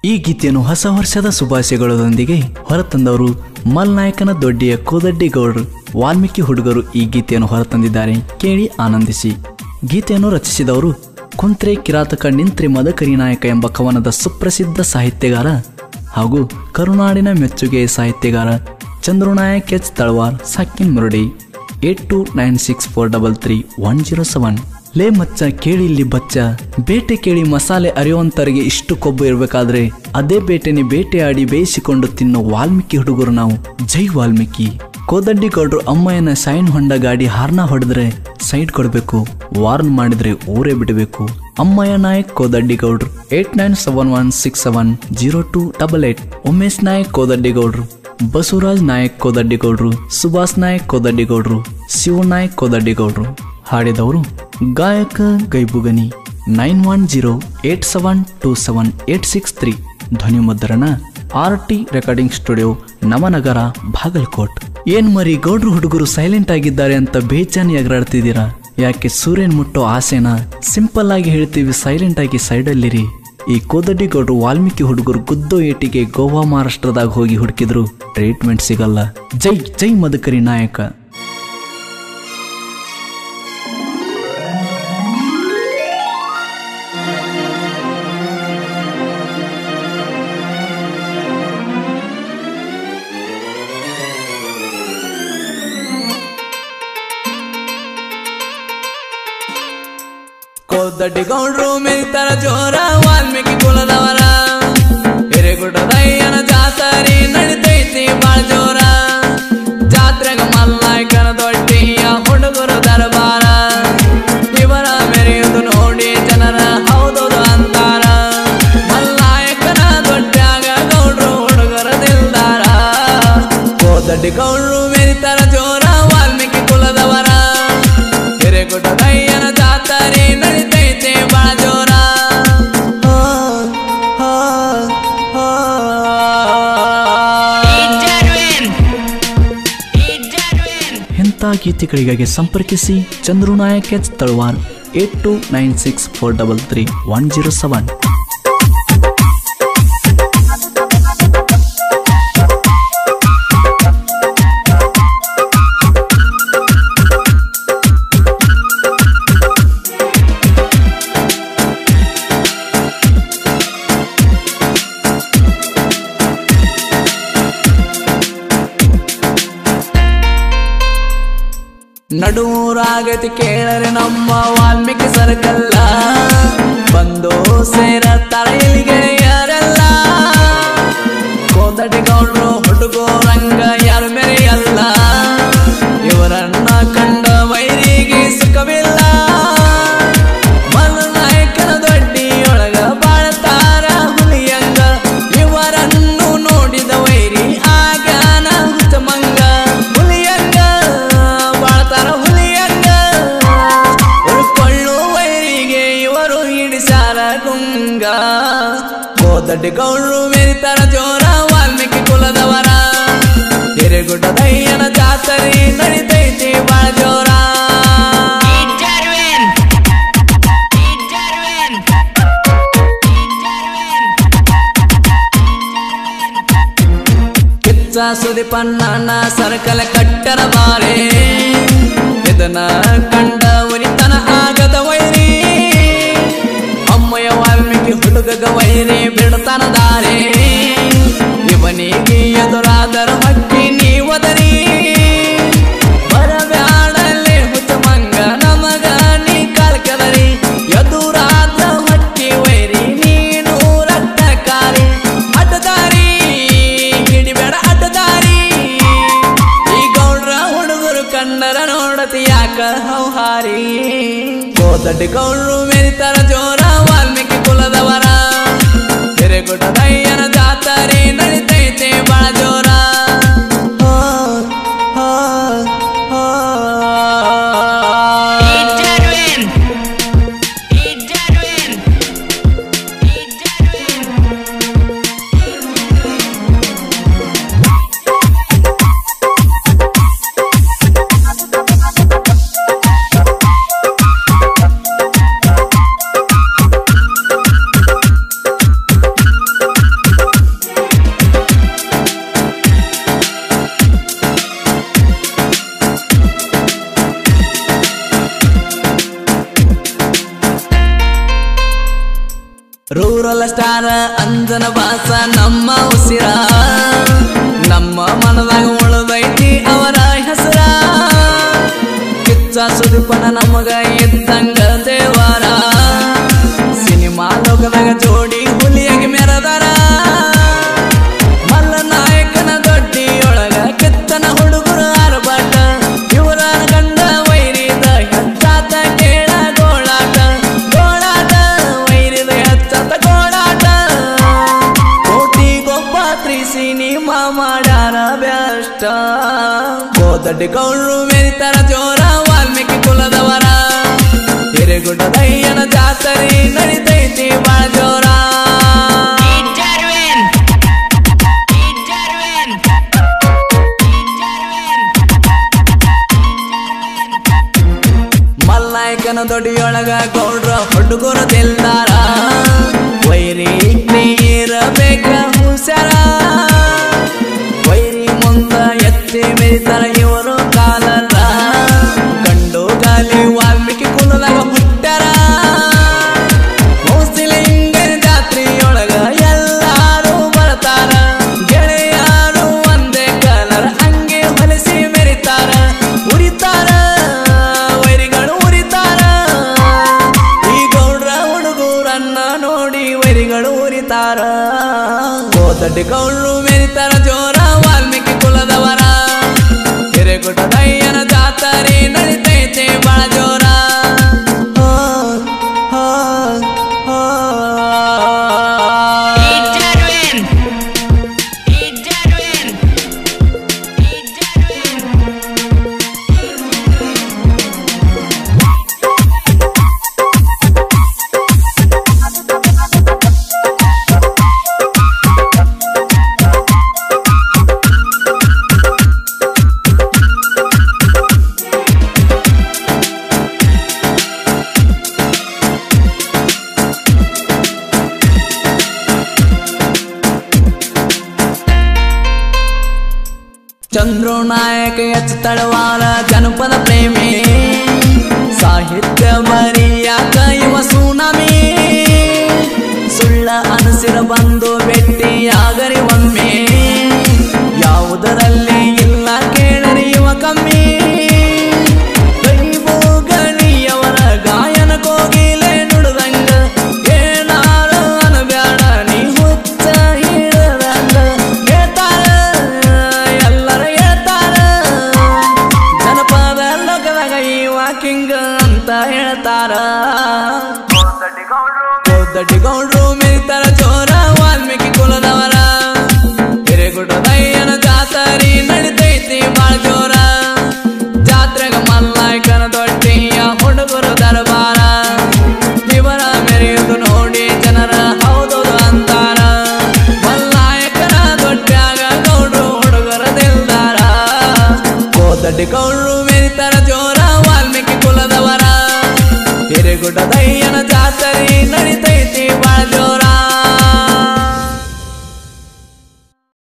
ಈ ಗೀತೆಯನ್ನು ಹೊಸ ವರ್ಷದ ಶುಭಾಶಯಗಳೊಂದಿಗೆ ಹೊರತಂದವರು ಮಲ್ನಾಯಕನ ದೊಡ್ಡಿಯ ಕೋದಡ್ಡಿ ಗೌಡ್ರು ವಾಲ್ಮೀಕಿ ಹುಡುಗರು ಈ ಗೀತೆಯನ್ನು ಹೊರತಂದಿದ್ದಾರೆ ಕೇಳಿ ಆನಂದಿಸಿ ಗೀತೆಯನ್ನು ರಚಿಸಿದವರು ಕುಂತ್ರೆ ಕಿರಾತಕ ನಿಂತ್ರೆ ಮದಕರಿ ನಾಯಕ ಎಂಬ ಕವನದ ಸುಪ್ರಸಿದ್ಧ ಸಾಹಿತ್ಯಗಾರ ಹಾಗೂ ಕರುನಾಡಿನ ಮೆಚ್ಚುಗೆಯ ಸಾಹಿತ್ಯಗಾರ ಚಂದ್ರನಾಯಕ್ ಎಚ್ ತಳವಾರ್ ಸಾಕಿನ್ Muradi eight two nine six four double three one zero seven ಲೇ ಮಚ್ಚ ಕೇಳಿ ಇಲ್ಲಿ ಬಚ್ಚ ಬೇಟೆ ಕೇಳಿ ಮಸಾಲೆ ಅರಿಯುವಂತರಿಗೆ ಇಷ್ಟು ಕೊಬ್ಬು ಇರಬೇಕಾದ್ರೆ ಅದೇ ಬೇಟೆನೆ ಬೇಟೆಯಾಡಿ ಬೇಯಿಸಿಕೊಂಡು ತಿನ್ನೋ ವಾಲ್ಮೀಕಿ ಹುಡುಗರು ನಾವು ಜೈ ವಾಲ್ಮೀಕಿ ಕೋದಡ್ಡಿ ಗೌಡ್ರು ಅಮ್ಮಯ್ಯನ ಸೈನ್ ಹೊಂಡ ಗಾಡಿ ಹಾರ್ನ ಹೊಡೆದ್ರೆ ಸೈಡ್ ಕೊಡಬೇಕು ವಾರ್ನ್ ಮಾಡಿದ್ರೆ ಊರೇ ಬಿಡಬೇಕು ಅಮ್ಮಯ್ಯ ನಾಯಕ್ ಕೋದಡ್ಡಿ ಗೌಡ್ರು eight nine seven one six seven zero two double eight Umesh Nayak Kodaddi ಗೌಡ್ರು ಬಸವರಾಜ್ ನಾಯಕ್ ಕೋದಡ್ಡಿಗೌಡ್ರು ಸುಭಾಷ್ ನಾಯಕ್ ಕೋದಡ್ಡಿಗೌಡ್ರು ಶಿವನಾಯಕ್ ಕೋದಡ್ಡಿಗೌಡ್ರು ಹಾಡಿದವರು ಗಾಯಕ ಗೈಬುಗನಿ nine one zero eight seven two seven eight six three ಧ್ವನಿ ಮುದ್ರಣ R T recording studio Navanagar Bagalkot ಏನ್ ಮರಿ ಗೌಡ್ರು ಹುಡುಗರು ಸೈಲೆಂಟ್ ಆಗಿದ್ದಾರೆ ಅಂತ ಬೇಜಾನಿ ಎಗರಾಡ್ತಿದ್ದೀರಾ ಯಾಕೆ ಸೂರ್ಯನ್ ಮುಟ್ಟೋ ಆಸೆನ ಸಿಂಪಲ್ ಆಗಿ ಹೇಳ್ತೀವಿ ಸೈಲೆಂಟ್ ಆಗಿ ಸೈಡಲ್ಲಿರಿ ಈ ಕೋದಡ್ಡಿ ಗೌಡ್ರು ವಾಲ್ಮೀಕಿ ಹುಡುಗರು ಗುದ್ದೋ ಏಟಿಗೆ ಗೋವಾ ಮಹಾರಾಷ್ಟ್ರದಾಗ ಹೋಗಿ ಹುಡುಕಿದ್ರು ಟ್ರೀಟ್ಮೆಂಟ್ ಸಿಗಲ್ಲ ಜೈ ಜೈ ಮದಕರಿ ನಾಯಕ ಕೋದಡ್ಡಿ ಗೌಡ್ರು ಮೆರಿತಾರ ಜೋರ ವಾಲ್ಮೀಕಿ ಕುಲದವರ ಹಿರೇಗುಡ್ಡದಯ್ಯನ ಜಾತರಿ ನಡಿತೈತಿ ಬಾಳ ಜೋರ ಜಾತ್ರೆಗ ಮಲ್ಲಾಯ್ಕನ ದೊಡ್ಡಿಯ ಹುಡುಗರು ದರ್ಬಾರ ಇವರ ಮೆರೆಯುವುದು ನೋಡಿ ಜನರ ಹೌದೌದು ಅಂತಾರ ಮಲ್ಲಾಯಕನ ದೊಡ್ಡ್ಯಾಗ ಗೌಡ್ರು ಹುಡುಗರ ದಿಲ್ದಾರ ಕೋದಡ್ಡಿ ಗೌಡ್ರು ಮೆರಿತಾರ ಜೋರ ವಾಲ್ಮೀಕಿ ಕುಲದವರ ಹಿರೇಗುಡ್ಡದಯ್ಯನ ಜಾತರಿ ನಡಿತೈತೆ ಬಾಳ ಜೋರ ಆ, ಆ, ಆ. ಎಂಥ ಗೀತೆಗಳಿಗಾಗಿ ಸಂಪರ್ಕಿಸಿ Chandru Nayak H Talawar eight two nine six four double three one zero seven ನಡುರಾಗತಿ ಕೇಳರೆ ನಮ್ಮ ವಾಲ್ಮೀಕಿ ಸರ್ಕಲ್ಲ ಬಂದು ಸೇರ ತಲೆಯಲ್ಲಿ ಗೆಳೆಯರೆಲ್ಲ ಕೋದಡಿ ಗೌಡ್ರು ಹುಡುಗೋ ರಂಗ ಯಾರು ಮೆರೆಯಲ್ಲ ಇವರನ್ನ ಕಂಡ ವೈರಿಗೆ ಸುಖವಿಲ್ಲ ಮಲ್ನಾಯಕನ ದೊಡ್ಡಿಯೊಳಗ ಬಾಳ್ತಾರ ಹುಲಿಯಂಗ ಇವರನ್ನು ನೋಡಿದ ವೈರಿ ಆಗ್ಯಾನ ಹುಚ್ಚಮಂಗ ಹುಲಿಯಂಗ ಬಾಳ್ತಾರ ಹುಲಿಯಂಗ ಉಳ್ಕೊಳ್ಳು ವೈರಿಗೆ ಇವರು ಹಿಡಿಸಾರ ಗುಂಗ ಕೋದಡ್ಡಿ ಗೌಡ್ರು ಮೆರಿತಾರ ಜೋರ ವಾಲ್ಮೀಕಿ ಕುಲದವರ ಹಿರೇಗುಡ್ಡದಯ್ಯನ ಜಾತರಿ ನಡಿತೈತಿ ಬಾಳ ಜೋರ ಕಿಚ್ಚ ಸುದೀಪಣ್ಣನ ಸರ್ಕಲ ಕಟ್ಟರ ಬಾರೆ ಇದನ್ನ ಕಂಡ ಉರಿತನ ಆಗದ ವೈರಿ ಅಮ್ಮಯ್ಯ ವಾಲ್ಮೀಕಿ ಹುಡುಗಗ ವೈರಿ ಬಿಡ್ತಾನ ದಾರೆ ಇವನಿಗೆ ಎದುರಾದರ ಹಕ್ಕಿ ನೀವದರಿ ಬರಬ್ಯಾಡಲೆ ಹುಚ್ಚ ಮಂಗ ನಮಗ ನೀ ಕಾಲ್ಕದರಿ ಎದುರಾದ ಹಕ್ಕಿ ವೈರಿ ನೀನು ರಕ್ತಕಾರಿ ಅಡ್ಡದಾರಿ ಹಿಡಿಬೇಡ ಅಡ್ಡದಾರಿ ಈ ಗೌಡ್ರ ಹುಡುಗರು ಕಣ್ಣರ ನೋಡತಿ ಯಾಕ ಹೌಹಾರಿ ಕೋದಡ್ಡಿ ಗೌಡ್ರು ಮೆರಿತಾರ ಜೋರ ವಾಲ್ಮೀಕಿ ಕುಲದವರ ಹಿರೇಗುಡ್ಡದಯ್ಯನ ಜಾತರಿ ನಡಿತೈತೆ ಬಾಳ ಜೋರ ಆ, ಆ, ಆ. ಕೂದಲ ಸ್ಟಾರ ಅಂಜನ ಬಾಸ ನಮ್ಮ ಉಸಿರ ನಮ್ಮ ಮನದಾಗ ಉಳದೈತಿ ಅವರ ಹೆಸರ ಕಿಚ್ಚ ಸುದೀಪನ ನಮಗ ಇದ್ದಂಗ ದೇವರ ಸಿನಿಮಾ ಲೋಕದಾಗ ಜೋಡಿ ಹುಲಿಯಾಗಿ ಮೆರದಾರ ಮಲ್ಲ ನಾಯಕನ ದೊಡ್ಡಿಯೊಳಗ ಕಿತ್ತನ ಹುಡುಗರು ಆರ್ಭಟ ಇವರ ಗಂಡ ವೈರಿದ ಹೆಚ್ಚಾತ ಕೇಳ ಗೋಳಾಟ ಗೋಳಾಟ ವೈರಿದ ಹೆಚ್ಚಾತ ಗೋಳಾಟ ಕೋಟಿಗೊಬ್ಬ ಸಿನಿಮಾ ಮಾಡ್ಯಾರ ಬೆಷ್ಟ ಗೋದಡ್ಡಿ ಗೌಡ್ರು ಮೆರಿತಾರ ಜೋರ ವಾಲ್ಮೀಕಿ ಕುಲದವರ ಹಿರೇಗುಡ್ಡದಯ್ಯನ ಜಾತ್ರೆ ನಡಿತೈತಿ ಬಾಳ ಜೋರ Darwin! Darwin! ಮಲ್ನಾಯಕನ ದೊಡ್ಡಿಯೊಳಗ ಗೌಡ್ರ ಹುಡುಗರ ದಿಲ್ದಾರ ವೈರಿ ನೀರಬೇಕ ಹುಷಾರ ವೈರಿ ಮುಂದ ಎತ್ತಿ ಮೆರಿತಾರ ಇವರು ಕಾಲರ ಗಂಡು ಗಾಲಿ ವಾಲ್ಮೀಕಿ ಕುಲದಾಗ ಹುಟ್ಟಾರ ಮೌಸಿಲಿಂಗನ ಜಾತ್ರೆಯೊಳಗ ಎಲ್ಲಾರು ಬರ್ತಾರ ಗೆಳೆಯಾರು ಒಂದೇ ಕಲರ್ ಹಂಗೆ ಹೊಲಿಸಿ ಮೆರಿತಾರ ಉರಿತಾರ ವೈರಿಗಳು ಉರಿತಾರ ಈ ಗೌಡ್ರ ಹುಡುಗರನ್ನ ನೋಡಿ ವೈರಿಗಳು ಉರಿತಾರ ಕೋದಡ್ಡಿ ಗೌಡ್ರು ಮೆರಿತಾರ ಜೋರ ವಾಲ್ಮೀಕಿ ಕುಲದವರ ಹಿರೇಗುಡ್ಡದಯ್ಯನ ಜಾತ್ರೆ ನಡಿತೈತೆ ಬಾಳ ಜೋರ ಆ, ಆ, ಆ. Darwin! Darwin! Darwin! ಚಂದ್ರು ನಾಯಕ ಎಚ್ ತಳವಾರ ಜನಪದ ಪ್ರೇಮಿ ಸಾಹಿತ್ಯ ಬರಿಯಾಕ ಇವ ಸುನಾಮಿ ಸುಳ್ಳ ಅನಸಿರ ಬಂದು ಭೇಟಿಯಾಗರಿ ಒಮ್ಮೆ ಯಾವುದರಲ್ಲಿ ಇಲ್ಲ ಕೇಳರಿ ಇವ ಕಮ್ಮಿ ಗಣಿಯವರ ಗಾಯನ ಕೋಗಿಲೆ ನುಡಿದಂಗ ಏನಾರು ಅನಬ್ಯಾಡ ನೀ ಹುಚ್ಚ ಹಿಡದಂಗ ಹೇಳ್ತಾರ ಎಲ್ಲರ ಹೇಳ್ತಾರ ಜನಪದ ಲೋಕದಾಗ ಈ ವಾಕಿಂಗ್ ಅಂತ ಹೇಳ್ತಾರ ಕೋದಡ್ಡಿ ಗೌಡ್ರು ಮೆರಿತಾರ ಜೋರ ವಾಲ್ಮೀಕಿ ಕುಲದವರ ಹಿರೇಗುಡ್ಡದಯ್ಯನ ಜಾತ್ರೆ ನಡಿತೈತಿ ಬಾಳ ಜೋರ ಜಾತ್ರೆಗ ಮಲ್ಲಾಯ್ಕನ ದೊಡ್ಡಿಯ ಹುಡುಗರು ದರಬಾರ ಇವರ ಮೆರೆಯುವುದು ನೋಡಿ ಜನರ ಹೌದೌದು ಅಂತಾರ ಮಲ್ಲಾಯಕನ ದೊಡ್ಡ್ಯಾಗ ಗೌಡ್ರು ಹುಡುಗರ ದಿಲ್ದಾರ ಕೋದಡ್ಡಿ ಗೌಡ್ರು ಮೆರಿತಾರ ಜೋರ ವಾಲ್ಮೀಕಿ ಕುಲದವರ ಹಿರೇಗುಡ್ಡದಯ್ಯನ ಜಾತ್ರೆ ನಡಿತೈತಿ ಬಾಳ ಜೋರ